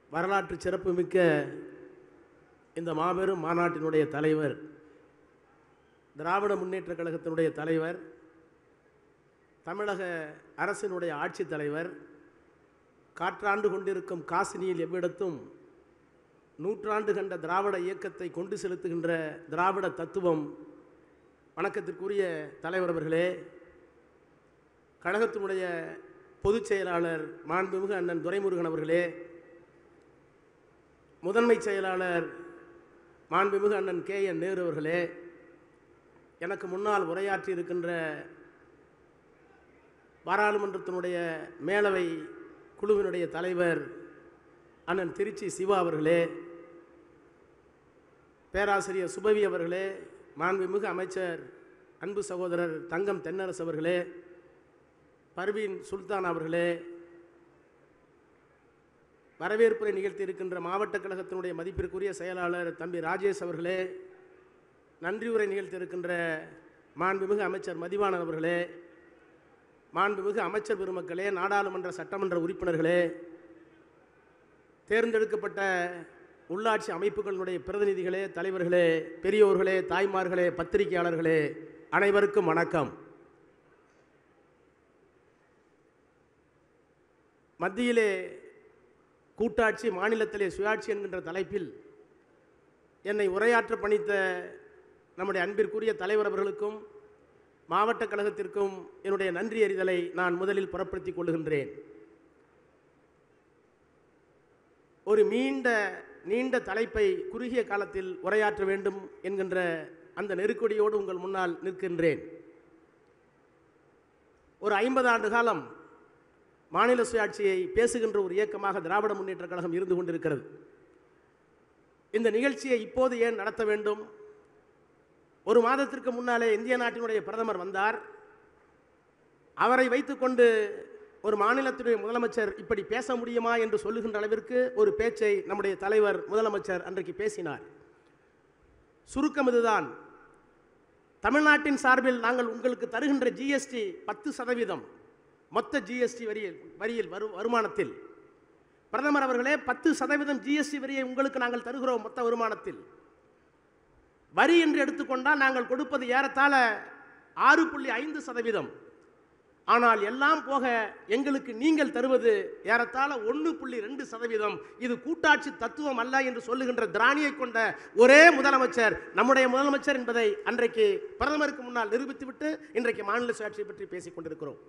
வரலாற்று சிறப்புமிக்க இந்த மாபெரும் மாநாட்டினுடைய தலைவர் திராவிட முன்னேற்ற கழகத்தினுடைய தலைவர் தமிழக அரசினுடைய ஆட்சித் தலைவர் காற்றாண்டு கொண்டிருக்கும் காசினியில் எவ்விடத்தும் நூற்றாண்டு கண்ட திராவிட இயக்கத்தை கொண்டு செலுத்துகின்ற திராவிட தத்துவம் வணக்கத்திற்குரிய தலைவர் அவர்களே கழகத்தினுடைய பொதுச் செயலாளர் மாண்புமிகு அண்ணன் துரைமுருகன் அவர்களே முதன்மை செயலாளர் மாண்புமிகு அண்ணன் கே என் நேரு அவர்களே எனக்கு முன்னால் உரையாற்றி இருக்கின்ற பாராளுமன்றத்தினுடைய மேலவை குழுவினுடைய தலைவர் அண்ணன் திருச்சி சிவா அவர்களே பேராசிரியர் சுபவி அவர்களே மாண்புமிகு அமைச்சர் அன்பு சகோதரர் தங்கம் தென்னரசு அவர்களே பர்வீன் சுல்தான் அவர்களே வரவேற்புரை நிகழ்த்தி இருக்கின்ற மாவட்ட கழகத்தினுடைய மதிப்பிற்குரிய செயலாளர் தம்பி ராஜேஷ் அவர்களே நன்றியுரை நிகழ்த்தி இருக்கின்ற மாண்புமிகு அமைச்சர் மதிவாணன் அவர்களே மாண்புமிகு அமைச்சர் பெருமக்களே நாடாளுமன்ற சட்டமன்ற உறுப்பினர்களே தேர்ந்தெடுக்கப்பட்ட உள்ளாட்சி அமைப்புகளினுடைய பிரதிநிதிகளே தலைவர்களே பெரியோர்களே தாய்மார்களே பத்திரிகையாளர்களே அனைவருக்கும் வணக்கம் மத்தியிலே கூட்டாட்சி மாநிலத்திலே சுயாட்சி என்கின்ற தலைப்பில் என்னை உரையாற்ற பணித்த நம்முடைய அன்பிற்குரிய தலைவர் அவர்களுக்கும் மாவட்ட கழகத்திற்கும் என்னுடைய நன்றி அறிதலை நான் முதலில் புறப்படுத்திக் கொள்ளுகின்றேன் ஒரு மீண்ட நீண்ட தலைப்பை குறுகிய காலத்தில் உரையாற்ற வேண்டும் என்கின்ற அந்த நெருக்கடியோடு உங்கள் முன்னால் நிற்கின்றேன் ஒரு ஐம்பது ஆண்டு காலம் மாநில சுயாட்சியை பேசுகின்ற ஒரு இயக்கமாக திராவிட முன்னேற்ற கழகம் இருந்து கொண்டிருக்கிறது இந்த நிகழ்ச்சியை இப்போது ஏன் நடத்த வேண்டும் ஒரு மாதத்திற்கு முன்னாலே இந்திய நாட்டினுடைய பிரதமர் வந்தார் அவரை வைத்துக்கொண்டு ஒரு மாநிலத்துடைய முதலமைச்சர் இப்படி பேச முடியுமா என்று சொல்லுகின்ற அளவிற்கு ஒரு பேச்சை நம்முடைய தலைவர் முதலமைச்சர் அன்றைக்கு பேசினார் சுருக்கம் இதுதான் தமிழ்நாட்டின் சார்பில் நாங்கள் உங்களுக்கு தருகின்ற ஜிஎஸ்டி பத்து சதவீதம் மொத்த ஜிஎஸ்டி வரியில் வரியில் வரு வருமானத்தில் பிரதமர் அவர்களே பத்து சதவீதம் ஜிஎஸ்டி வரியை உங்களுக்கு நாங்கள் தருகிறோம் மொத்த வருமானத்தில் வரி என்று எடுத்துக்கொண்டால் நாங்கள் கொடுப்பது ஏறத்தாழ ஆறு புள்ளி ஐந்து சதவீதம் ஆனால் எல்லாம் போக எங்களுக்கு நீங்கள் தருவது ஏறத்தாழ ஒன்று புள்ளி ரெண்டு சதவீதம் இது கூட்டாட்சி தத்துவம் அல்ல என்று சொல்லுகின்ற திராணியை கொண்ட ஒரே முதலமைச்சர் நம்முடைய முதலமைச்சர் என்பதை அன்றைக்கு பிரதமருக்கு முன்னால் நிரூபித்துவிட்டு இன்றைக்கு மாநில சுயாட்சியை பற்றி பேசிக் கொண்டிருக்கிறோம்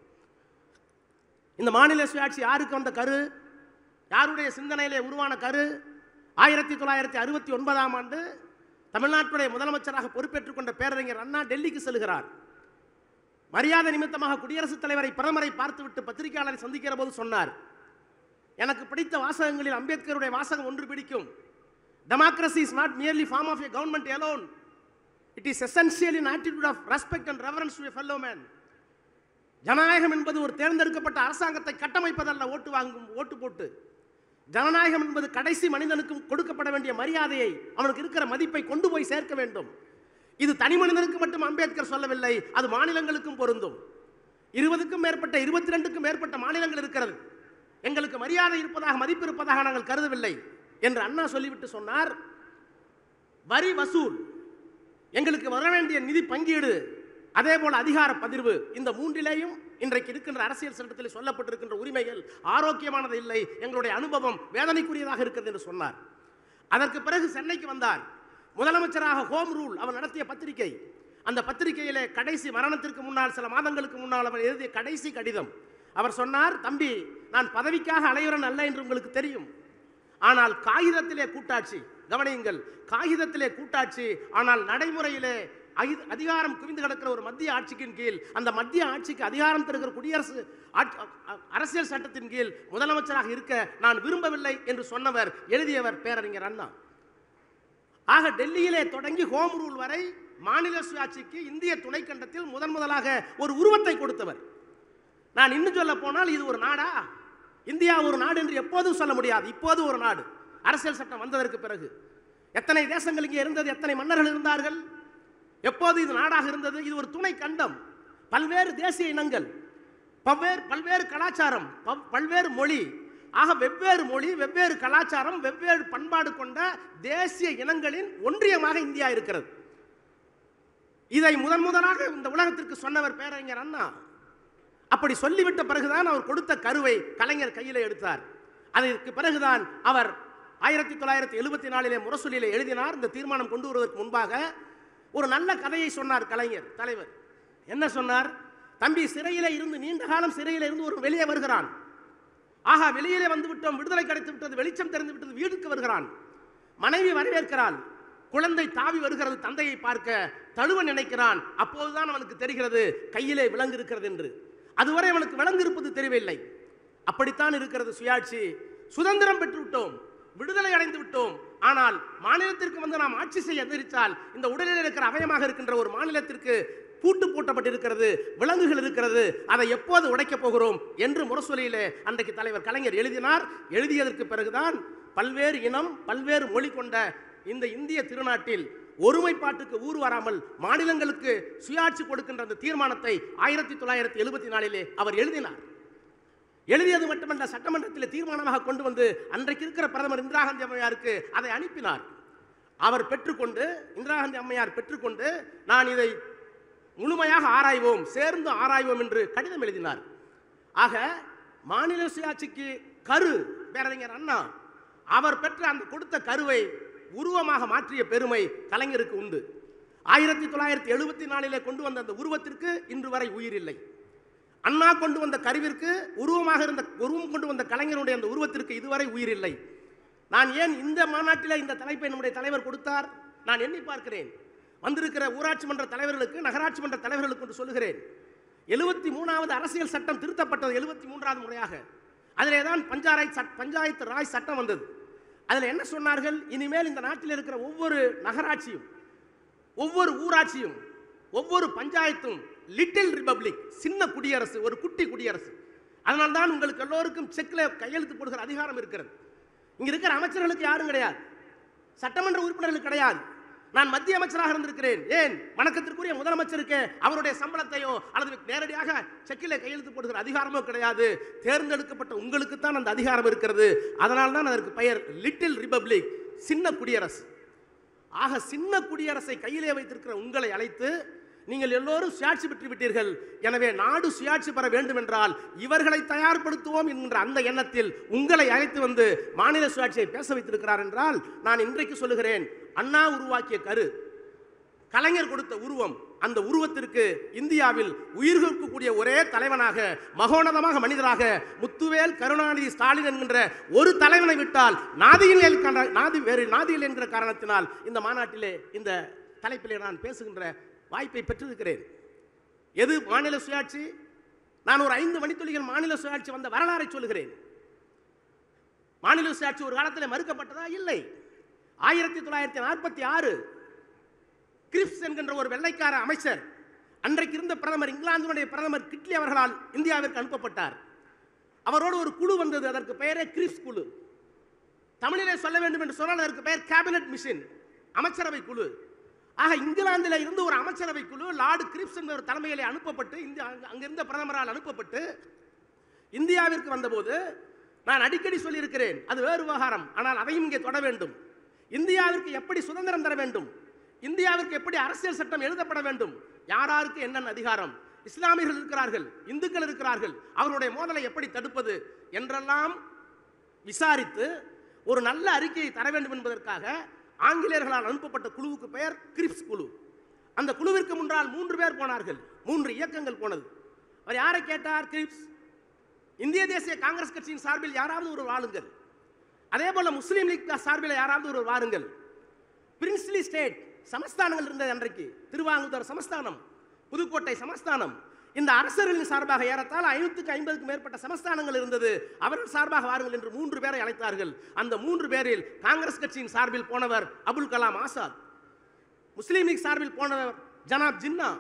இந்த மாநில சுயாட்சி யாருக்கு வந்த கரு யாருடைய சிந்தனையிலே உருவான கரு ஆயிரத்தி தொள்ளாயிரத்தி அறுபத்தி ஒன்பதாம் ஆண்டு தமிழ்நாட்டுடைய முதலமைச்சராக பொறுப்பேற்றுக் கொண்ட பேரறிஞர் அண்ணா டெல்லிக்கு செல்கிறார் மரியாதை நிமித்தமாக குடியரசுத் தலைவரை பிரதமரை பார்த்துவிட்டு பத்திரிகையாளரை சந்திக்கிற போது சொன்னார் எனக்கு பிடித்த வாசகங்களில் அம்பேத்கருடைய வாசகம் ஒன்று பிடிக்கும் democracy is not merely form of a government alone it is essential in attitude of respect and reverence to fellow man ஜனநாயகம் என்பது ஒரு தேர்ந்தெடுக்கப்பட்ட அரசாங்கத்தை கட்டமைப்பதல்ல ஓட்டு வாங்கும் ஓட்டு போட்டு ஜனநாயகம் என்பது கடைசி மனிதனுக்கும் கொடுக்கப்பட வேண்டிய மரியாதையை அவனுக்கு இருக்கிற மதிப்பை கொண்டு போய் சேர்க்க வேண்டும் இது தனி மனிதனுக்கு மட்டும் அம்பேத்கர் சொல்லவில்லை அது மாநிலங்களுக்கும் பொருந்தும் இருபதுக்கும் மேற்பட்ட இருபத்தி ரெண்டுக்கும் மேற்பட்ட மாநிலங்கள் இருக்கிறது எங்களுக்கு மரியாதை இருப்பதாக மதிப்பு இருப்பதாக நாங்கள் கருதவில்லை என்று அண்ணா சொல்லிவிட்டு சொன்னார் வரி வசூல் எங்களுக்கு வர வேண்டிய நிதி பங்கீடு அதே போல அதிகார பகிர்வு இந்த மூன்றிலேயும் இன்றைக்கு இருக்கின்ற அரசியல் சட்டத்தில் சொல்லப்பட்டிருக்கின்ற உரிமைகள் ஆரோக்கியமானது இல்லை எங்களுடைய அனுபவம் வேதனைக்குரியதாக இருக்கிறது என்று சொன்னார் அதற்கு பிறகு சென்னைக்கு வந்தார் முதலமைச்சராக ஹோம் ரூல் அவர் நடத்திய பத்திரிகை அந்த பத்திரிகையிலே கடைசி மரணத்திற்கு முன்னால் சில மாதங்களுக்கு முன்னால் அவர் எழுதிய கடைசி கடிதம் அவர் சொன்னார் தம்பி நான் பதவிக்காக அலையுறன் அல்ல என்று உங்களுக்கு தெரியும் ஆனால் காகிதத்திலே கூட்டாட்சி கவனியுங்கள் காகிதத்திலே கூட்டாட்சி ஆனால் நடைமுறையிலே அகி- அதிகாரம் குவிந்து கிடக்கிற ஒரு மத்திய ஆட்சிக்கின் கீழ் அந்த மத்திய ஆட்சிக்கு அதிகாரம் தருகிற குடியரசு ஆட்சி- அ- அரசியல் சட்டத்தின் கீழ் முதலமைச்சராக இருக்க நான் விரும்பவில்லை என்று சொன்னவர் எழுதியவர் பேரறிஞர் அண்ணா ஆக டெல்லியிலே தொடங்கி ஹோம் ரூல் வரை மாநில சுயாட்சிக்கு இந்திய துணைக்கண்டத்தில் முதன் முதலாக ஒரு உருவத்தை கொடுத்தவர் நான் இன்னும் சொல்ல போனால் இது ஒரு நாடா இந்தியா ஒரு நாடு என்று எப்போதும் சொல்ல முடியாது இப்போது ஒரு நாடு அரசியல் சட்டம் வந்ததற்கு பிறகு எத்தனை தேசங்கள் இங்கே இருந்தது எத்தனை மன்னர்கள் இருந்தார்கள் எப்போது இது நாடாக இருந்தது இது ஒரு துணை கண்டம் பல்வேறு தேசிய இனங்கள் பல்வேறு பல்வேறு கலாச்சாரம் பல்- பல்வேறு மொழி ஆக வெவ்வேறு மொழி வெவ்வேறு கலாச்சாரம் வெவ்வேறு பண்பாடு கொண்ட தேசிய இனங்களின் ஒன்றியமாக இந்தியா இருக்கிறது இதை முதன் முதலாக இந்த உலகத்திற்கு சொன்னவர் பேரறிஞர் அண்ணா அப்படி சொல்லிவிட்ட பிறகுதான் அவர் கொடுத்த கருவை கலைஞர் கையில் எடுத்தார் அதற்கு பிறகுதான் அவர் ஆயிரத்தி தொள்ளாயிரத்தி எழுபத்தி நாலிலே முரசொலியிலே எழுதினார் இந்த தீர்மானம் கொண்டு வருவதற்கு முன்பாக ஒரு நல்ல கதையை சொன்னார் கலைஞர் தலைவர் என்ன சொன்னார் தம்பி சிறையிலே இருந்து நீண்ட காலம் சிறையிலே இருந்து ஒரு வெளியே வருகிறான் ஆஹா வெளியிலே வந்து விட்டோம் விடுதலை கிடைத்து விட்டது வெளிச்சம் தெரிந்து விட்டது வீட்டுக்கு வருகிறான் மனைவி வரவேற்கிறாள் குழந்தை தாவி வருகிறது தந்தையை பார்க்க தழுவ நினைக்கிறான் அப்போதுதான் அவனுக்கு தெரிகிறது கையிலே விலங்கு இருக்கிறது என்று அதுவரை அவனுக்கு விலங்கு இருப்பது தெரியவில்லை அப்படித்தான் இருக்கிறது சுயாட்சி சுதந்திரம் பெற்று விட்டோம் விடுதலை அடைந்து விட்டோம் ஆனால் மாநிலத்திற்கு வந்து நாம் ஆட்சி செய்ய எதிர்த்தால் இந்த உடலில் இருக்கிற அவயமாக இருக்கின்ற ஒரு மாநிலத்திற்கு பூட்டு பூட்டப்பட்டிருக்கிறது விலங்குகள் இருக்கிறது அதை எப்போது உடைக்கப் போகிறோம் என்று முரசொலியிலே அன்றைக்கு தலைவர் கலைஞர் எழுதினார் எழுதியதற்கு பிறகுதான் பல்வேறு இனம் பல்வேறு மொழி கொண்ட இந்த இந்திய திருநாட்டில் ஒருமைப்பாட்டுக்கு ஊர் வராமல் மாநிலங்களுக்கு சுயாட்சி கொடுக்கின்ற அந்த தீர்மானத்தை ஆயிரத்தி தொள்ளாயிரத்தி எழுபத்தி நாலிலே அவர் எழுதினார் எழுதியது மட்டுமல்ல சட்டமன்றத்தில் தீர்மானமாக கொண்டு வந்து அன்றைக்கு இருக்கிற பிரதமர் இந்திரா காந்தி அம்மையாருக்கு அதை அனுப்பினார் அவர் பெற்றுக்கொண்டு இந்திரா காந்தி அம்மையார் பெற்றுக்கொண்டு நான் இதை முழுமையாக ஆராய்வோம் சேர்ந்து ஆராய்வோம் என்று கடிதம் எழுதினார் ஆக மாநில சுயாட்சிக்கு கரு பேரறிஞர் அண்ணா அவர் பெற்ற அந்த கொடுத்த கருவை உருவமாக மாற்றிய பெருமை கலைஞருக்கு உண்டு ஆயிரத்தி தொள்ளாயிரத்தி எழுபத்தி நாலிலே கொண்டு வந்த அந்த உருவத்திற்கு இன்று வரை உயிர் இல்லை அண்ணா கொண்டு வந்த கருவிற்கு உருவமாக இருந்த உருவம் கொண்டு வந்த கலைஞருடைய அந்த உருவத்திற்கு இதுவரை உயிர் இல்லை நான் ஏன் இந்த மாநாட்டில் இந்த தலைப்பை நம்முடைய தலைவர் கொடுத்தார் நான் எண்ணி பார்க்கிறேன் வந்திருக்கிற ஊராட்சி மன்ற தலைவர்களுக்கு நகராட்சி மன்ற தலைவர்களுக்கு என்று சொல்லுகிறேன் எழுபத்தி மூணாவது அரசியல் சட்டம் திருத்தப்பட்டது எழுபத்தி மூன்றாவது முறையாக அதிலே தான் பஞ்சாயத்து சட் பஞ்சாயத்து ராய் சட்டம் வந்தது அதில் என்ன சொன்னார்கள் இனிமேல் இந்த நாட்டில் இருக்கிற ஒவ்வொரு நகராட்சியும் ஒவ்வொரு ஊராட்சியும் ஒவ்வொரு பஞ்சாயத்தும் லிட்டில் ரிபப்ளிக் சின்ன குடியரசு ஒரு குட்டி குடியரசு அதனால்தான் தான் உங்களுக்கு எல்லோருக்கும் செக்ல கையெழுத்து போடுகிற அதிகாரம் இருக்கிறது இங்க இருக்கிற அமைச்சர்களுக்கு யாரும் கிடையாது சட்டமன்ற உறுப்பினர்களுக்கு கிடையாது நான் மத்திய அமைச்சராக இருந்திருக்கிறேன் ஏன் வணக்கத்திற்குரிய முதலமைச்சருக்கு அவருடைய சம்பளத்தையோ அல்லது நேரடியாக செக்கிலே கையெழுத்து போடுகிற அதிகாரமோ கிடையாது தேர்ந்தெடுக்கப்பட்ட உங்களுக்கு தான் அந்த அதிகாரம் இருக்கிறது அதனால் தான் அதற்கு பெயர் லிட்டில் ரிபப்ளிக் சின்ன குடியரசு ஆக சின்ன குடியரசை கையிலே வைத்திருக்கிற உங்களை அழைத்து நீங்கள் எல்லோரும் சுயாட்சி பெற்று விட்டீர்கள் எனவே நாடு சுயாட்சி பெற வேண்டும் என்றால் இவர்களை தயார்படுத்துவோம் என்கின்ற அந்த எண்ணத்தில் உங்களை அழைத்து வந்து மாநில சுயாட்சியை பேச வைத்திருக்கிறார் என்றால் நான் இன்றைக்கு சொல்லுகிறேன் அண்ணா உருவாக்கிய கரு கலைஞர் கொடுத்த உருவம் அந்த உருவத்திற்கு இந்தியாவில் உயிர் கொடுக்கக்கூடிய ஒரே தலைவனாக மகோனதமாக மனிதராக முத்துவேல் கருணாநிதி ஸ்டாலின் என்கின்ற ஒரு தலைவனை விட்டால் நாதியில் நாதி வேறு நாதியில் என்கிற காரணத்தினால் இந்த மாநாட்டிலே இந்த தலைப்பிலே நான் பேசுகின்ற வாய்ப்பை பெற்றிருக்கிறேன் எது மாநில சுயாட்சி நான் ஒரு ஐந்து மணித்துளிகள் மாநில சுயாட்சி வந்த வரலாறை சொல்லுகிறேன் மாநில சுயாட்சி ஒரு காலத்தில் மறுக்கப்பட்டதா இல்லை ஆயிரத்தி தொள்ளாயிரத்தி நாற்பத்தி ஆறு கிரிப்ஸ் என்கின்ற ஒரு வெள்ளைக்கார அமைச்சர் அன்றைக்கு இருந்த பிரதமர் இங்கிலாந்தினுடைய பிரதமர் கிட்லி அவர்களால் இந்தியாவிற்கு அனுப்பப்பட்டார் அவரோடு ஒரு குழு வந்தது அதற்கு பெயரே கிரிப்ஸ் குழு தமிழிலே சொல்ல வேண்டும் என்று சொன்னால் அதற்கு பெயர் கேபினட் மிஷின் அமைச்சரவை குழு ஆக இங்கிலாந்தில் இருந்து ஒரு அமைச்சரவை குழு லார்டு கிரிப்ஸ் என்ற ஒரு தலைமையிலே அனுப்பப்பட்டு இந்தியா அங்கிருந்த பிரதமரால் அனுப்பப்பட்டு இந்தியாவிற்கு வந்தபோது நான் அடிக்கடி சொல்லியிருக்கிறேன் அது வேறு விவகாரம் ஆனால் அதையும் இங்கே தொட வேண்டும் இந்தியாவிற்கு எப்படி சுதந்திரம் தர வேண்டும் இந்தியாவிற்கு எப்படி அரசியல் சட்டம் எழுதப்பட வேண்டும் யாராருக்கு என்னென்ன அதிகாரம் இஸ்லாமியர்கள் இருக்கிறார்கள் இந்துக்கள் இருக்கிறார்கள் அவருடைய மோதலை எப்படி தடுப்பது என்றெல்லாம் விசாரித்து ஒரு நல்ல அறிக்கையை தர வேண்டும் என்பதற்காக ஆங்கிலேயர்களால் அனுப்பப்பட்ட குழுவுக்கு பெயர் கிரிப்ஸ் குழு அந்த குழுவிற்கு முன்னால் மூன்று பேர் போனார்கள் மூன்று இயக்கங்கள் போனது அவர் யாரை கேட்டார் கிரிப்ஸ் இந்திய தேசிய காங்கிரஸ் கட்சியின் சார்பில் யாராவது ஒரு வாழுங்கள் அதே போல முஸ்லீம் லீக் சார்பில் யாராவது ஒரு வாருங்கள் பிரின்ஸ்லி ஸ்டேட் சமஸ்தானங்கள் இருந்தது அன்றைக்கு திருவாங்கூர் சமஸ்தானம் புதுக்கோட்டை சமஸ்தானம் இந்த அரசர்களின் சார்பாக ஏறத்தால் ஐநூற்றுக்கு ஐம்பதுக்கு மேற்பட்ட சமஸ்தானங்கள் இருந்தது அவர்கள் சார்பாக வாருங்கள் என்று மூன்று பேரை அழைத்தார்கள் அந்த மூன்று பேரில் காங்கிரஸ் கட்சியின் சார்பில் போனவர் அபுல் கலாம் ஆசாத் முஸ்லீம் லீக் சார்பில் போனவர் ஜனாப் ஜின்னா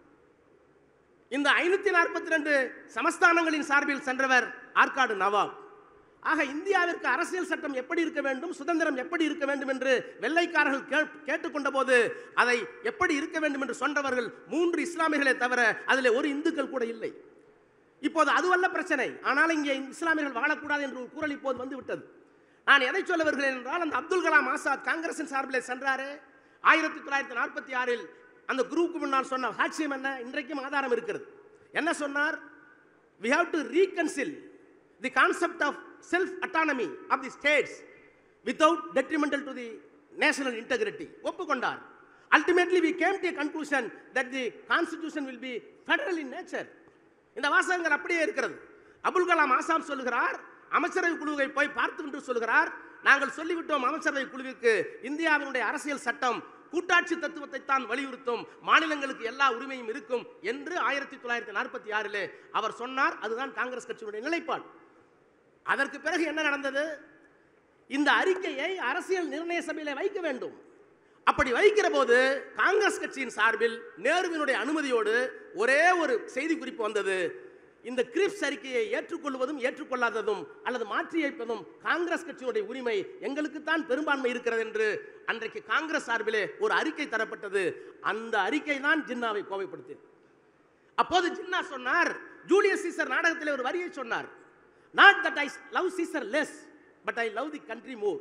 இந்த ஐநூத்தி நாற்பத்தி ரெண்டு சமஸ்தானங்களின் சார்பில் சென்றவர் ஆற்காடு நவாப் ஆக இந்தியாவிற்கு அரசியல் சட்டம் எப்படி இருக்க வேண்டும் சுதந்திரம் எப்படி இருக்க வேண்டும் என்று வெள்ளைக்காரர்கள் கே- கேட்டுக்கொண்ட போது அதை எப்படி இருக்க வேண்டும் என்று சொன்னவர்கள் மூன்று இஸ்லாமியர்களே தவிர அதில் ஒரு இந்துக்கள் கூட இல்லை இப்போது அதுவல்ல பிரச்சனை ஆனால் இங்கே இஸ்லாமியர்கள் வாழக்கூடாது என்று ஒரு குரல் இப்போது வந்து விட்டது நான் எதை சொல்ல வருகிறேன் என்றால் அந்த அப்துல் கலாம் ஆசாத் காங்கிரசின் சார்பில் சென்றாரே ஆயிரத்தி தொள்ளாயிரத்தி நாற்பத்தி ஆறில் அந்த குரூப்புக்கு முன்னால் சொன்ன சாட்சியம் என்ன இன்றைக்கும் ஆதாரம் இருக்கிறது என்ன சொன்னார் we have to reconcile the concept of self autonomy of the states without detrimental to the national integrity ஒப்புக்கொண்டார் ultimately we came to a conclusion that the constitution will be federal in nature இந்த வாசகங்கள் அப்படியே இருக்கிறது அபுல் கலாம் ஆசாம் சொல்லுகிறார் அமைச்சரவை குழுவை போய் பார்த்து என்று சொல்லுகிறார் நாங்கள் சொல்லிவிட்டோம் அமைச்சரவை குழுவிற்கு இந்தியாவினுடைய அரசியல் சட்டம் கூட்டாட்சி தத்துவத்தை தான் வலியுறுத்தும் மாநிலங்களுக்கு எல்லா உரிமையும் இருக்கும் என்று ஆயிரத்தி தொள்ளாயிரத்தி நாற்பத்தி ஆறிலே அவர் சொன்னார் அதுதான் காங்கிரஸ் கட்சியினுடைய நிலைப்பாடு அதற்கு பிறகு என்ன நடந்தது இந்த அறிக்கையை அரசியல் நிர்ணய சபையிலே வைக்க வேண்டும் அப்படி வைக்கிற போது காங்கிரஸ் கட்சியின் சார்பில் நேருவினுடைய அனுமதியோடு ஒரே ஒரு செய்தி குறிப்பு வந்தது இந்த கிரிப்ஸ் அறிக்கையை ஏற்றுக்கொள்வதும் ஏற்றுக்கொள்ளாததும் அல்லது மாற்றி வைப்பதும் காங்கிரஸ் கட்சியினுடைய உரிமை எங்களுக்குத்தான் பெரும்பான்மை இருக்கிறது என்று அன்றைக்கு காங்கிரஸ் சார்பிலே ஒரு அறிக்கை தரப்பட்டது அந்த அறிக்கை தான் ஜின்னாவை கோவைப்படுத்தியது அப்போது ஜின்னா சொன்னார் ஜூலியஸ் சீசர் நாடகத்தில் ஒரு வரியை சொன்னார் not that I love Caesar less but I love the country more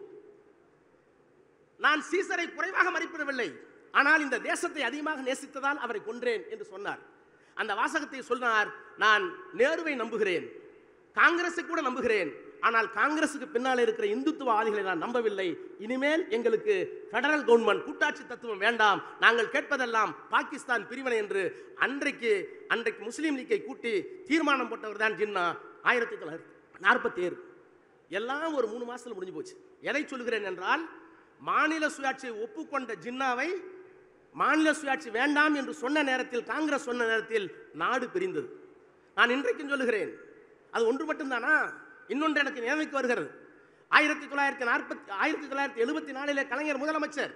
நான் சீசரை குறைவாக மதிப்பிடவில்லை ஆனால் இந்த தேசத்தை அதிகமாக நேசித்ததால் அவரை கொன்றேன் என்று சொன்னார் அந்த வாசகத்தை சொன்னார் நான் நேருவை நம்புகிறேன் காங்கிரஸை கூட நம்புகிறேன் ஆனால் காங்கிரசுக்கு பின்னால் இருக்கிற இந்துத்துவவாதிகளை நான் நம்பவில்லை இனிமேல் எங்களுக்கு ஃபெடரல் கவர்மெண்ட் கூட்டாட்சி தத்துவம் வேண்டாம் நாங்கள் கேட்பதெல்லாம் பாகிஸ்தான் பிரிவினை என்று அன்றைக்கு அன்றைக்கு முஸ்லீம் லீக்கை கூட்டி தீர்மானம் போட்டவர் தான் ஜின்னா ஆயிரத்தி தொள்ளாயிரத்தி நாற்பத்தி ஏழு எல்லாம் ஒரு மூணு மாசத்துல முடிஞ்சு போச்சு எதை சொல்கிறேன் என்றால் மாநில சுயாட்சியை ஒப்புக்கொண்ட ஜின்னாவை மாநில சுயாட்சி வேண்டாம் என்று சொன்ன நேரத்தில் காங்கிரஸ் சொன்ன நேரத்தில் நாடு பிரிந்தது நான் இன்றைக்கும் சொல்லுகிறேன் அது ஒன்று மட்டும்தானா இன்னொன்று எனக்கு நினைவுக்கு வருகிறது ஆயிரத்தி தொள்ளாயிரத்தி நாற்பத்தி ஆயிரத்தி தொள்ளாயிரத்தி எழுபத்தி நாலிலே கலைஞர் முதலமைச்சர்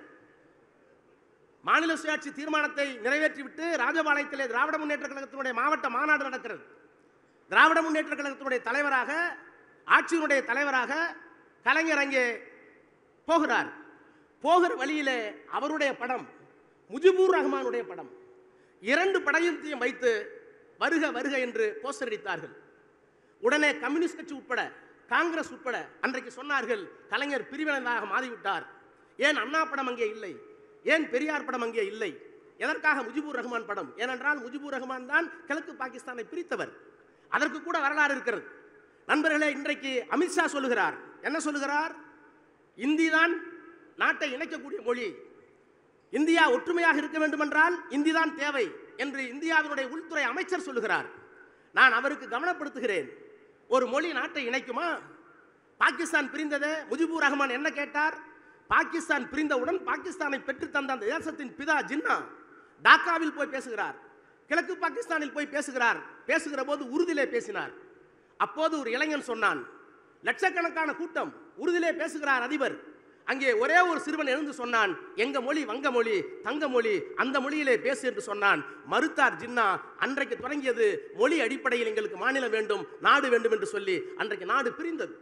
மாநில சுயாட்சி தீர்மானத்தை நிறைவேற்றிவிட்டு ராஜபாளையத்திலே திராவிட முன்னேற்ற கழகத்தினுடைய மாவட்ட மாநாடு நடக்கிறது திராவிட முன்னேற்ற கழகத்தினுடைய தலைவராக ஆட்சியினுடைய தலைவராக கலைஞர் அங்கே போகிறார் போகிற வழியிலே அவருடைய படம் முஜிபூர் ரஹ்மானுடைய படம் இரண்டு படையத்தையும் வைத்து வருக வருக என்று போஸ்டர் அடித்தார்கள் உடனே கம்யூனிஸ்ட் கட்சி உட்பட காங்கிரஸ் உட்பட அன்றைக்கு சொன்னார்கள் கலைஞர் பிரிவினையாக மாறிவிட்டார் ஏன் அண்ணா படம் அங்கே இல்லை ஏன் பெரியார் படம் அங்கே இல்லை எதற்காக முஜிபூர் ரஹ்மான் படம் ஏனென்றால் முஜிபூர் ரஹ்மான் தான் கிழக்கு பாகிஸ்தானை பிரித்தவர் அதற்கு கூட வரலாறு இருக்கிறது நண்பர்களே இன்றைக்கு அமித்ஷா சொல்லுகிறார் என்ன சொல்லுகிறார் இந்தி தான் நாட்டை இணைக்கக்கூடிய மொழி இந்தியா ஒற்றுமையாக இருக்க வேண்டுமென்றால் இந்தி தான் தேவை என்று இந்தியாவினுடைய உள்துறை அமைச்சர் சொல்லுகிறார் நான் அவருக்கு கவனப்படுத்துகிறேன் ஒரு மொழி நாட்டை இணைக்குமா பாகிஸ்தான் பிரிந்தது முஜிபூர் ரஹ்மான் என்ன கேட்டார் பாகிஸ்தான் பிரிந்தவுடன் பாகிஸ்தானை பெற்று தந்த அந்த தேசத்தின் பிதா ஜின்னா டாக்காவில் போய் பேசுகிறார் கிழக்கு பாகிஸ்தானில் போய் பேசுகிறார் பேசுகிற போது உருதிலே பேசினார் அப்போது ஒரு இளைஞன் சொன்னான் லட்சக்கணக்கான கூட்டம் உருதிலே பேசுகிறார் அதிபர் அங்கே ஒரே ஒரு சிறுவன் எழுந்து சொன்னான் எங்க மொழி வங்க மொழி தங்க மொழி அந்த மொழியிலே பேசு என்று சொன்னான் மறுத்தார் ஜின்னா அன்றைக்கு தொடங்கியது மொழி அடிப்படையில் எங்களுக்கு மாநிலம் வேண்டும் நாடு வேண்டும் என்று சொல்லி அன்றைக்கு நாடு பிரிந்தது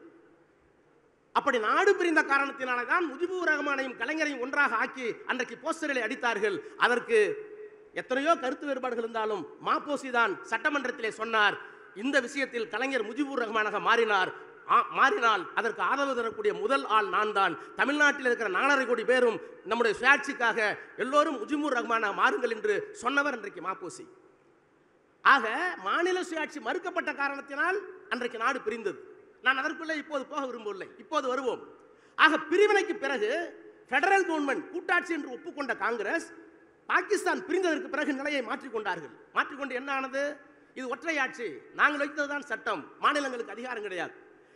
அப்படி நாடு பிரிந்த காரணத்தினால தான் முஜிபூர் ரஹ்மானையும் கலைஞரையும் ஒன்றாக ஆக்கி அன்றைக்கு போஸ்டர்களை அடித்தார்கள் அதற்கு எத்தனையோ கருத்து வேறுபாடுகள் இருந்தாலும் மாப்போசி தான் சட்டமன்றத்திலே சொன்னார் இந்த விஷயத்தில் கலைஞர் முஜிபூர் ரஹ்மானாக மாறினார் ஆ- மாறினால் அதற்கு ஆதரவு தரக்கூடிய முதல் ஆள் நான் தான் தமிழ்நாட்டில் இருக்கிற நாலரை கோடி பேரும் நம்முடைய சுயாட்சிக்காக எல்லோரும் முஜிபூர் ரஹ்மானாக மாறுங்கள் என்று சொன்னவர் இன்றைக்கு மாப்போசி ஆக மாநில சுயாட்சி மறுக்கப்பட்ட காரணத்தினால் அன்றைக்கு நாடு பிரிந்தது நான் அதற்குள்ளே இப்போது போக விரும்பவில்லை இப்போது வருவோம் ஆக பிரிவினைக்கு பிறகு ஃபெடரல் கவர்மெண்ட் கூட்டாட்சி என்று ஒப்புக்கொண்ட காங்கிரஸ் பாகிஸ்தான் பிரிந்ததற்கு பிறகு நிலையை மாற்றிக்கொண்டார்கள் மாற்றிக்கொண்டு என்ன ஆனது இது ஒற்றையாட்சி நாங்கள் வைத்ததுதான் சட்டம் மாநிலங்களுக்கு அதிகாரம் கிடையாது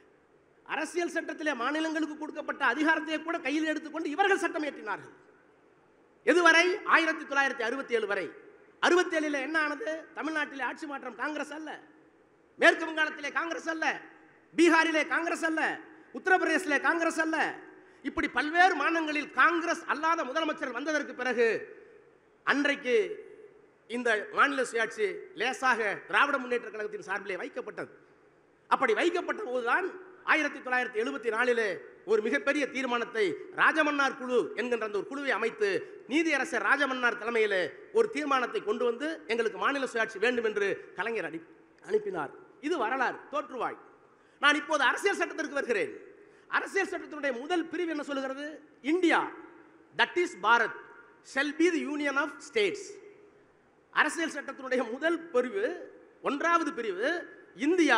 அரசியல் சட்டத்திலே மாநிலங்களுக்கு கொடுக்கப்பட்ட அதிகாரத்தை கூட கையில் எடுத்துக்கொண்டு இவர்கள் சட்டம் இயற்றினார்கள் எதுவரை ஆயிரத்தி தொள்ளாயிரத்தி அறுபத்தி ஏழு வரை அறுபத்தி ஏழில் என்ன ஆனது தமிழ்நாட்டிலே ஆட்சி மாற்றம் காங்கிரஸ் அல்ல மேற்கு வங்காளத்திலே காங்கிரஸ் அல்ல பீகாரிலே காங்கிரஸ் அல்ல உத்தரப்பிரதேசிலே காங்கிரஸ் அல்ல இப்படி பல்வேறு மாநிலங்களில் காங்கிரஸ் அல்லாத முதலமைச்சர் வந்ததற்கு பிறகு அன்றைக்கு இந்த மாநில சுயாட்சி லேசாக திராவிட முன்னேற்ற கழகத்தின் சார்பிலே வைக்கப்பட்டது அப்படி வைக்கப்பட்ட போதுதான் ஆயிரத்தி தொள்ளாயிரத்தி எழுபத்தி நாலிலே ஒரு மிகப்பெரிய தீர்மானத்தை ராஜமன்னார் குழு என்கின்ற அந்த ஒரு குழுவை அமைத்து நீதியரசர் ராஜமன்னார் தலைமையிலே ஒரு தீர்மானத்தை கொண்டு வந்து எங்களுக்கு மாநில சுயாட்சி வேண்டும் என்று கலைஞர் அடி அனுப்பினார் இது வரலாறு தோற்றுவாய் நான் இப்போது அரசியல் சட்டத்திற்கு வருகிறேன் அரசியல் சட்டத்தினுடைய முதல் பிரிவு என்ன சொல்லுகிறது India that is Bharat shall be the union of states அரசியல் சட்டத்தினுடைய முதல் பிரிவு ஒன்றாவது பிரிவு இந்தியா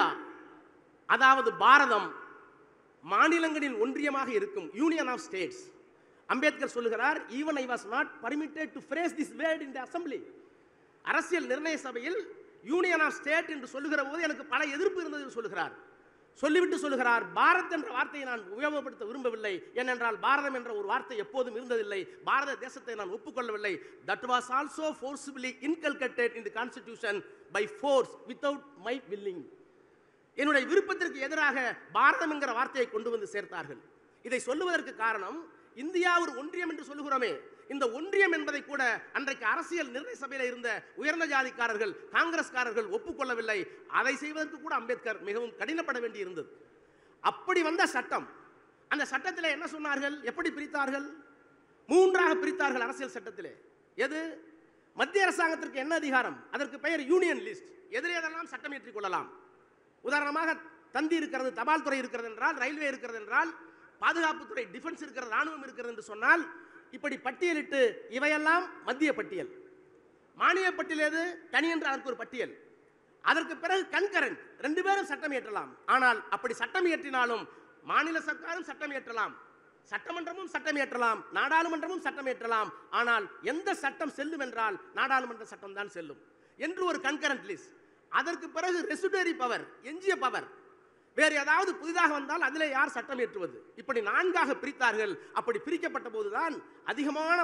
அதாவது பாரதம் மாநிலங்களின் ஒன்றியமாக இருக்கும் யூனியன் ஆஃப் ஸ்டேட்ஸ் அம்பேத்கர் சொல்லுகிறார் even I was not permitted to phrase this word in the assembly அரசியல் நிர்ணய சபையில் யூனியன் ஆஃப் ஸ்டேட் என்று சொல்லுகிற போது எனக்கு பல எதிர்ப்பு இருந்தது என்று சொல்லுகிறார் சொல்லிவிட்டு சொல்லுகிறார் பாரத் என்ற வார்த்தையை நான் உபயோகப்படுத்த விரும்பவில்லை ஏனென்றால் பாரதம் என்ற ஒரு வார்த்தை எப்போதும் இருந்ததில்லை பாரத தேசத்தை நான் ஒப்புக்கொள்ளவில்லை that was also forcibly inculcated in the constitution by force without my willing என்னுடைய விருப்பத்திற்கு எதிராக பாரதம் என்கிற வார்த்தையை கொண்டு வந்து சேர்த்தார்கள் இதை சொல்லுவதற்கு காரணம் இந்தியா ஒரு ஒன்றியம் என்று சொல்லுகிறோமே இந்த ஒன்றியம் என்பதை கூட அன்றைக்கு அரசியல் நிர்ணய சபையில் இருந்த உயர்ந்த ஜாதிக்காரர்கள் காங்கிரஸ்காரர்கள் ஒப்புக்கொள்ளவில்லை அதை செய்வதற்கு கூட அம்பேத்கர் மிகவும் கடினப்பட வேண்டி இருந்தது அப்படி வந்த சட்டம் அந்த சட்டத்திலே என்ன சொன்னார்கள் எப்படி பிரித்தார்கள் மூன்றாக பிரித்தார்கள் அரசியல் சட்டத்திலே எது மத்திய அரசாங்கத்திற்கு என்ன அதிகாரம் அதற்கு பெயர் யூனியன் லிஸ்ட் எதிரே எதெல்லாம் சட்டம் ஏற்றிக் கொள்ளலாம் உதாரணமாக தந்தி இருக்கிறது தபால் துறை இருக்கிறது என்றால் ரயில்வே இருக்கிறது என்றால் பாதுகாப்புத்துறை டிஃபென்ஸ் இருக்கிறது ராணுவம் இருக்கிறது என்று சொன்னால் இப்படி பட்டியலிட்டு இவையெல்லாம் மத்திய பட்டியல் மானிய பட்டியல் எது தனி என்று அதற்கு ஒரு பட்டியல் அதற்கு பிறகு கண்கரண்ட் ரெண்டு பேரும் சட்டம் இயற்றலாம் ஆனால் அப்படி சட்டம் இயற்றினாலும் மாநில சர்க்காரும் சட்டம் இயற்றலாம் சட்டமன்றமும் சட்டம் இயற்றலாம் நாடாளுமன்றமும் சட்டம் இயற்றலாம் ஆனால் எந்த சட்டம் செல்லும் என்றால் நாடாளுமன்ற சட்டம் தான் செல்லும் என்று ஒரு கண்கரண்ட் லிஸ்ட் அதற்கு பிறகு ரெசுடரி பவர் எஞ்சிய பவர் வேறு ஏதாவது புதிதாக வந்தால் அதிலே யார் சட்டம் ஏற்றுவது இப்படி நான்காக பிரித்தார்கள் அப்படி பிரிக்கப்பட்ட போதுதான் அதிகமான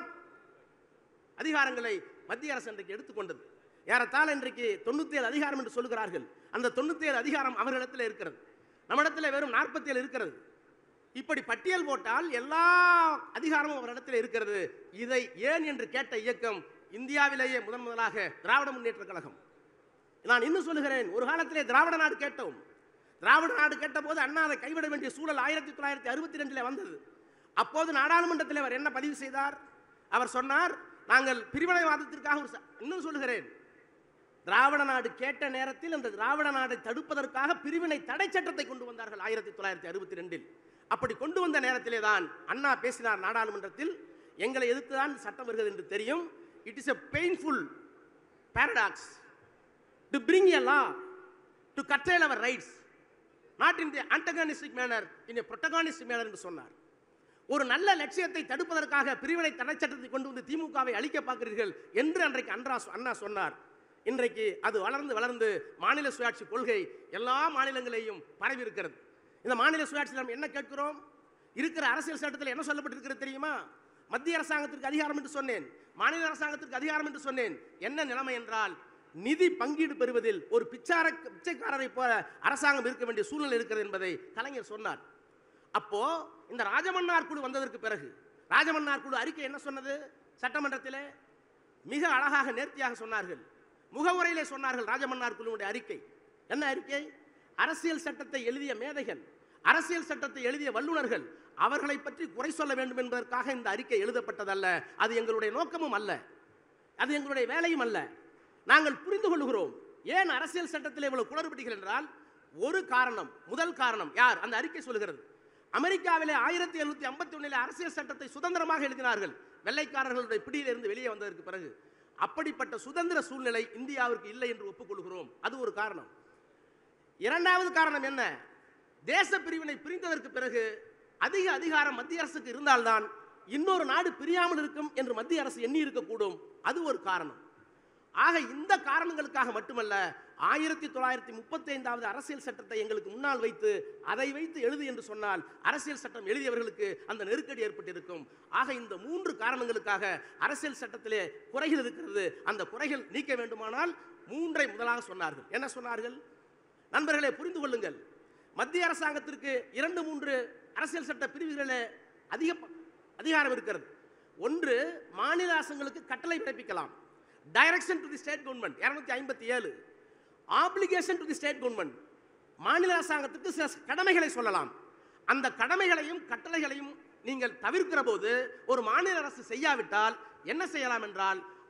அதிகாரங்களை மத்திய அரசு இன்றைக்கு எடுத்துக்கொண்டது ஏறத்தாழ இன்றைக்கு தொண்ணூத்தி ஏழு அதிகாரம் என்று சொல்லுகிறார்கள் அந்த தொண்ணூத்தி ஏழு அதிகாரம் அவர்களிடத்தில் இருக்கிறது நம்மிடத்தில் வெறும் நாற்பத்தி ஏழு இருக்கிறது இப்படி பட்டியல் போட்டால் எல்லா அதிகாரமும் அவரிடத்தில் இருக்கிறது இதை ஏன் என்று கேட்ட இயக்கம் இந்தியாவிலேயே முதன் முதலாக திராவிட முன்னேற்ற கழகம் நான் இன்னும் சொல்லுகிறேன் ஒரு காலத்திலே திராவிட நாடு கேட்டோம் திராவிட நாடு கேட்ட போது அண்ணா அதை கைவிட வேண்டிய சூழல் ஆயிரத்தி தொள்ளாயிரத்தி அறுபத்தி ரெண்டில் வந்தது அப்போது நாடாளுமன்றத்தில் அவர் என்ன பதிவு செய்தார் அவர் சொன்னார் நாங்கள் பிரிவினைவாதத்திற்காக ஒரு ச- இன்னும் சொல்லுகிறேன் திராவிட நாடு கேட்ட நேரத்தில் அந்த திராவிட நாடை தடுப்பதற்காக பிரிவினை தடை சட்டத்தை கொண்டு வந்தார்கள் ஆயிரத்தி தொள்ளாயிரத்தி அறுபத்தி ரெண்டில் அப்படி கொண்டு வந்த நேரத்திலே தான் அண்ணா பேசினார் நாடாளுமன்றத்தில் எங்களை எதிர்த்து தான் சட்டம் வருகிறது என்று தெரியும் it is a painful paradox to bring a law to curtail our rights not in the antagonistic manner in a protagonistic manner என்று சொன்னார் ஒரு நல்ல லட்சியத்தை தடுப்பதற்காக பிரிவினை தடை சட்டத்தை கொண்டு வந்து திமுகவை அழிக்க பார்க்கிறீர்கள் என்று அன்றைக்கு அன்றா அண்ணா சொன்னார் இன்றைக்கு அது வளர்ந்து வளர்ந்து மாநில சுயாட்சி கொள்கை எல்லா மாநிலங்களையும் பரவி இருக்கிறது இந்த மாநில சுயாட்சியில் நாம் என்ன கேட்கிறோம் இருக்கிற அரசியல் சட்டத்தில் என்ன சொல்லப்பட்டிருக்கிறது தெரியுமா மத்திய அரசாங்கத்திற்கு அதிகாரம் என்று சொன்னேன் மாநில அரசாங்கத்திற்கு அதிகாரம் என்று சொன்னேன் என்ன நிலைமை என்றால் நிதி பங்கீடு பெறுவதில் ஒரு பிச்சார பிச்சைக்காரரை போல அரசாங்கம் இருக்க வேண்டிய சூழ்நிலை இருக்கிறது என்பதை கலைஞர் சொன்னார் அப்போ இந்த ராஜமன்னார் குழு வந்ததற்கு பிறகு ராஜமன்னார் குழு அறிக்கை என்ன சொன்னது சட்டமன்றத்திலே மிக அழகாக நேர்த்தியாக சொன்னார்கள் முகவுரையிலே சொன்னார்கள் ராஜமன்னார் குழுவுடைய அறிக்கை என்ன அறிக்கை அரசியல் சட்டத்தை எழுதிய மேதைகள் அரசியல் சட்டத்தை எழுதிய வல்லுநர்கள் அவர்களை பற்றி குறை சொல்ல வேண்டும் என்பதற்காக இந்த அறிக்கை எழுதப்பட்டதல்ல அது எங்களுடைய நோக்கமும் அல்ல அது எங்களுடைய வேலையும் அல்ல நாங்கள் புரிந்து கொள்கிறோம் ஏன் அரசியல் சட்டத்தில் இவ்வளவு குளறுபடிகள் என்றால் ஒரு காரணம் முதல் காரணம் யார் அந்த அறிக்கை சொல்கிறது அமெரிக்காவிலே ஆயிரத்தி எழுநூத்தி ஐம்பத்தி ஒன்னில் அரசியல் சட்டத்தை சுதந்திரமாக எழுதினார்கள் வெள்ளைக்காரர்களுடைய பிடியிலிருந்து வெளியே வந்ததற்கு பிறகு அப்படிப்பட்ட சுதந்திர சூழ்நிலை இந்தியாவிற்கு இல்லை என்று ஒப்புக்கொள்கிறோம் அது ஒரு காரணம் இரண்டாவது காரணம் என்ன தேச பிரிவினை பிரிந்ததற்கு பிறகு அதிக அதிகாரம் மத்திய அரசுக்கு இருந்தால்தான் இன்னொரு நாடு பிரியாமல் இருக்கும் என்று மத்திய அரசு எண்ணி இருக்கக்கூடும் அது ஒரு காரணம் ஆக இந்த காரணங்களுக்காக மட்டுமல்ல ஆயிரத்தி தொள்ளாயிரத்தி முப்பத்தி ஐந்தாவது அரசியல் சட்டத்தை எங்களுக்கு முன்னால் வைத்து அதை வைத்து எழுது என்று சொன்னால் அரசியல் சட்டம் எழுதியவர்களுக்கு அந்த நெருக்கடி ஏற்பட்டிருக்கும் ஆக இந்த மூன்று காரணங்களுக்காக அரசியல் சட்டத்திலே குறைகள் இருக்கிறது அந்த குறைகள் நீக்க வேண்டுமானால் மூன்றை முதலாக சொன்னார்கள் என்ன சொன்னார்கள் நண்பர்களே புரிந்து கொள்ளுங்கள் மத்திய அரசாங்கத்திற்கு இரண்டு மூன்று அரசியல் சட்ட பிரிவுகளில் அதிக ப- அதிகாரம் இருக்கிறது ஒன்று மாநில அரசுங்களுக்கு கட்டளை பிறப்பிக்கலாம் direction to the state government இருநூத்தி ஐம்பத்தி ஏழு application to the state government மாநில அரசாங்கத்துக்கு சில கடமைகளை சொல்லலாம் அந்த கடமைகளையும் கட்டளைகளையும் நீங்கள் தவிர்க்கிற போது ஒரு மாநில அரசு செய்யாவிட்டால் என்ன செய்யலாம் என்றால்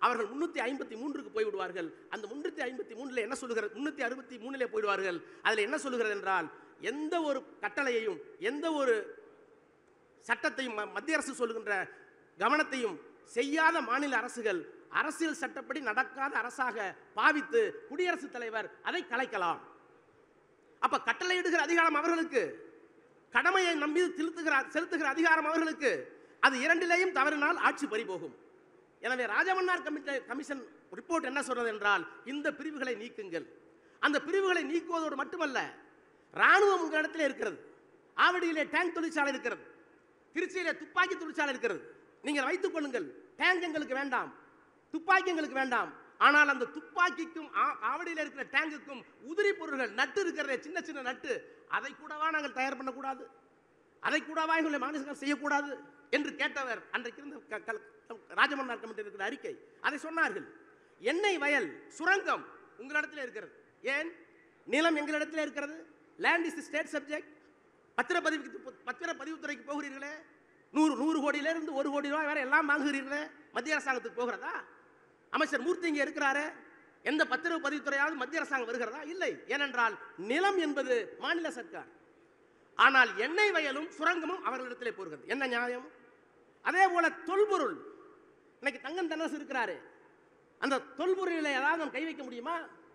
அவர்கள் முன்னூத்தி ஐம்பத்தி மூன்றுக்கு போய்விடுவார்கள் அந்த முன்னூத்தி ஐம்பத்தி மூணுல என்ன சொல்லுகிறது முன்னூத்தி அறுபத்தி மூணுல போய்விடுவார்கள் அதில் என்ன சொல்லுகிறது என்றால் எந்த ஒரு கட்டளையையும் எந்த ஒரு சட்டத்தையும் ம- மத்திய அரசு சொல்லுகின்ற கவனத்தையும் செய்யாத மாநில அரசுகள் அரசியல் சட்டப்படி நடக்காத அரசாக பாவித்து குடியரசுத் தலைவர் அதை கலைக்கலாம் அப்ப கட்டளையிடுகிற அதிகாரம் அவர்களுக்கு கடமையை நம்பி செலுத்துகிற செலுத்துகிற அதிகாரம் அவர்களுக்கு அது இரண்டிலேயும் தவறினால் ஆட்சி பறிபோகும் எனவே ராஜமன்னார் கமிட்ட கமிஷன் ரிப்போர்ட் என்ன சொல்றது என்றால் இந்த பிரிவுகளை நீக்குங்கள் அந்த பிரிவுகளை நீக்குவதோடு மட்டுமல்ல ராணுவம் உங்கள் இடத்துல இருக்கிறது ஆவடியிலே டேங்க் தொழிற்சாலை இருக்கிறது திருச்சியிலே துப்பாக்கி தொழிற்சாலை இருக்கிறது நீங்கள் வைத்துக் கொள்ளுங்கள் டேங்க் எங்களுக்கு வேண்டாம் துப்பாக்கி எங்களுக்கு வேண்டாம் ஆனால் அந்த துப்பாக்கிக்கும் ஆ- ஆவடியில் இருக்கிற டேங்குக்கும் உதிரி பொருள்கள் நட்டு இருக்கிற சின்ன சின்ன நட்டு அதை கூடவா நாங்கள் தயார் பண்ணக்கூடாது அதை கூடவா எங்களை மாநிலங்கள் செய்யக்கூடாது என்று கேட்டவர் அன்றைக்கு இருந்த க- கல்- ராஜமன்னார் கமிட்டி இருக்கிற அறிக்கை அதை சொன்னார்கள் எண்ணெய் வயல் சுரங்கம் உங்களிடத்தில் இருக்கிறது ஏன் நிலம் எங்களிடத்தில் இருக்கிறது லேண்ட் இஸ் ஸ்டேட் சப்ஜெக்ட் பத்திரப்பதிவுக்கு பத்திரப்பதிவுத்துறைக்கு போகிறீர்களே நூறு நூறு கோடியிலிருந்து ஒரு கோடி ரூபாய் வரை எல்லாம் வாங்குகிறீர்களே மத்திய அரசாங்கத்துக்கு போகிறதா அமைச்சர் மூர்த்தி இங்கே இருக்கிறாரு எந்த பத்திரவு பதிவுத்துறையாவது மத்திய அரசாங்கம் வருகிறதா இல்லை ஏனென்றால் நிலம் என்பது மாநில சர்க்கார் ஆனால் எண்ணெய் வயலும் சுரங்கமும் அவர்களிடத்திலே போகிறது என்ன நியாயம் அதே போல தொல்பொருள் இன்னைக்கு தங்கம் தென்னரசு இருக்கிறாரு அந்த தொல்பொருளில் ஏதாவது நாம் கை வைக்க முடியுமா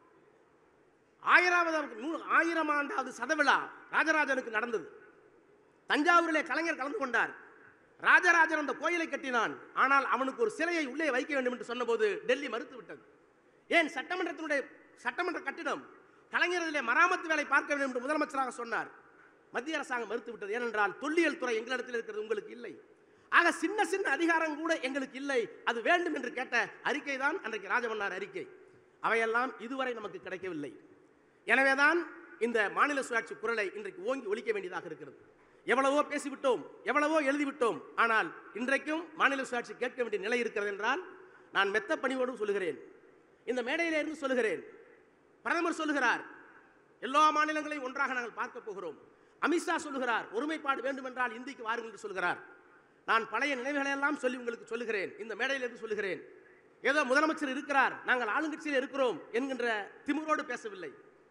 ஆயிராவது நூ- ஆயிரம் ஆண்டாவது சதவிழா ராஜராஜனுக்கு நடந்தது தஞ்சாவூரிலே கலைஞர் கலந்து கொண்டார் ராஜராஜன் அந்த கோயிலை கட்டினான் ஆனால் அவனுக்கு ஒரு சிலையை உள்ளே வைக்க வேண்டும் என்று சொன்னபோது டெல்லி மறுத்து விட்டது ஏன் சட்டமன்றத்தினுடைய சட்டமன்ற கட்டிடம் கலைஞர் இதிலே மராமத்து வேலை பார்க்க வேண்டும் என்று முதலமைச்சராக சொன்னார் மத்திய அரசாங்கம் மறுத்து விட்டது ஏனென்றால் தொல்லியல் துறை எங்களிடத்தில் இருக்கிறது உங்களுக்கு இல்லை ஆக சின்ன சின்ன அதிகாரம் கூட எங்களுக்கு இல்லை அது வேண்டும் என்று கேட்ட அறிக்கை தான் அன்றைக்கு ராஜமன்னார் அறிக்கை அவையெல்லாம் இதுவரை நமக்கு கிடைக்கவில்லை எனவேதான் இந்த மாநில சுயாட்சி குரலை இன்றைக்கு ஓங்கி ஒலிக்க வேண்டியதாக இருக்கிறது எவ்வளவோ பேசிவிட்டோம் எவ்வளவோ எழுதிவிட்டோம் ஆனால் இன்றைக்கும் மாநில சுயாட்சி கேட்க வேண்டிய நிலை இருக்கிறது என்றால் நான் மெத்த பணிவோடு சொல்லுகிறேன் இந்த மேடையிலே இருந்து சொல்லுகிறேன் பிரதமர் சொல்லுகிறார் எல்லா மாநிலங்களையும் ஒன்றாக நாங்கள் பார்க்க போகிறோம் அமித்ஷா சொல்லுகிறார் ஒருமைப்பாடு வேண்டும் என்றால் இந்திக்கு வாருங்கள் என்று சொல்லுகிறார் நான் பழைய நினைவுகளை எல்லாம் சொல்லி உங்களுக்கு சொல்லுகிறேன் இந்த மேடையிலிருந்து சொல்லுகிறேன் ஏதோ முதலமைச்சர் இருக்கிறார் நாங்கள் ஆளுங்கட்சியில் இருக்கிறோம் என்கின்ற திமிரோடு பேசவில்லை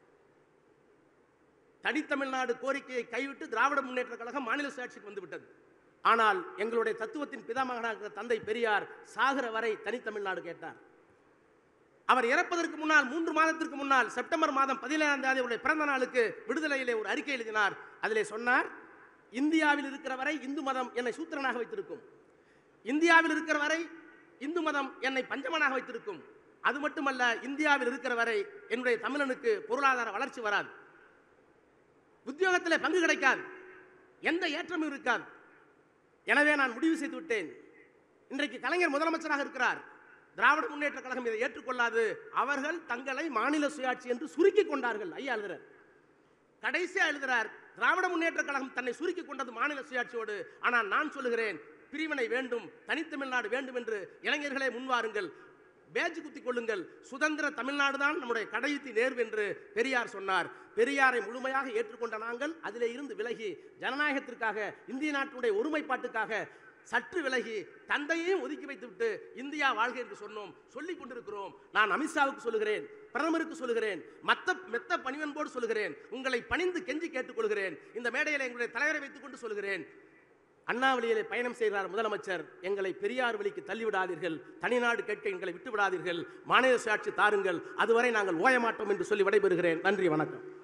தனித்தமிழ்நாடு கோரிக்கையை கைவிட்டு திராவிட முன்னேற்ற கழகம் மாநில சுயாட்சிக்கு வந்துவிட்டது ஆனால் எங்களுடைய தத்துவத்தின் பிதாமகனாக இருக்கிற தந்தை பெரியார் சாகிற வரை தனித்தமிழ்நாடு கேட்டார் அவர் இறப்பதற்கு முன்னால் மூன்று மாதத்திற்கு முன்னால் செப்டம்பர் மாதம் பதினேழாம் தேதி அவருடைய பிறந்த நாளுக்கு விடுதலையிலே ஒரு அறிக்கை எழுதினார் அதிலே சொன்னார் இந்தியாவில் இருக்கிற வரை இந்து மதம் என்னை சூத்திரனாக வைத்திருக்கும் இந்தியாவில் இருக்கிற வரை இந்து மதம் என்னை பஞ்சமனாக வைத்திருக்கும் அது மட்டுமல்ல இந்தியாவில் இருக்கிற வரை என்னுடைய தமிழனுக்கு பொருளாதார வளர்ச்சி வராது உத்தியோகத்தில் பங்கு கிடைக்காது எந்த ஏற்றமும் இருக்காது எனவே நான் முடிவு செய்து விட்டேன் இன்றைக்கு கலைஞர் முதலமைச்சராக இருக்கிறார் திராவிட முன்னேற்ற கழகம் இதை ஏற்றுக்கொள்ளாது அவர்கள் தங்களை மாநில சுயாட்சி என்று சுருக்கிக் கொண்டார்கள் ஐயா எழுதுறார் கடைசியா எழுதுறார் திராவிட முன்னேற்ற கழகம் தன்னை சுருக்கிக் கொண்டது மாநில சுயாட்சியோடு ஆனால் நான் சொல்லுகிறேன் பிரிவினை வேண்டும் தனித்தமிழ்நாடு வேண்டும் என்று இளைஞர்களே முன்வாருங்கள் பேஜ் குத்திக் கொள்ளுங்கள் சுதந்திர தமிழ்நாடு தான் நம்முடைய கடையுத்தி நேர்வு என்று பெரியார் சொன்னார் பெரியாரை முழுமையாக ஏற்றுக்கொண்ட நாங்கள் அதிலே இருந்து விலகி ஜனநாயகத்திற்காக இந்திய நாட்டினுடைய ஒருமைப்பாட்டுக்காக சற்று விலகி தந்தையையும் ஒதுக்கி வைத்துவிட்டு இந்தியா வாழ்க என்று சொன்னோம் சொல்லிக் கொண்டிருக்கிறோம் நான் அமித்ஷாவுக்கு சொல்லுகிறேன் பிரதமருக்கு சொல்லுகிறேன் மத்த மெத்த பணிவன்போடு சொல்லுகிறேன் உங்களை பணிந்து கெஞ்சி கேட்டுக்கொள்கிறேன் இந்த மேடையில் எங்களுடைய தலைவரை வைத்துக் கொண்டு சொல்லுகிறேன் அண்ணாவளியிலே பயணம் செய்கிறார் முதலமைச்சர் எங்களை பெரியார் வழிக்கு தள்ளிவிடாதீர்கள் தனிநாடு கேட்க எங்களை விட்டு விடாதீர்கள் மாநில சுயாட்சி தாருங்கள் அதுவரை நாங்கள் ஓய மாட்டோம் என்று சொல்லி விடைபெறுகிறேன் நன்றி வணக்கம்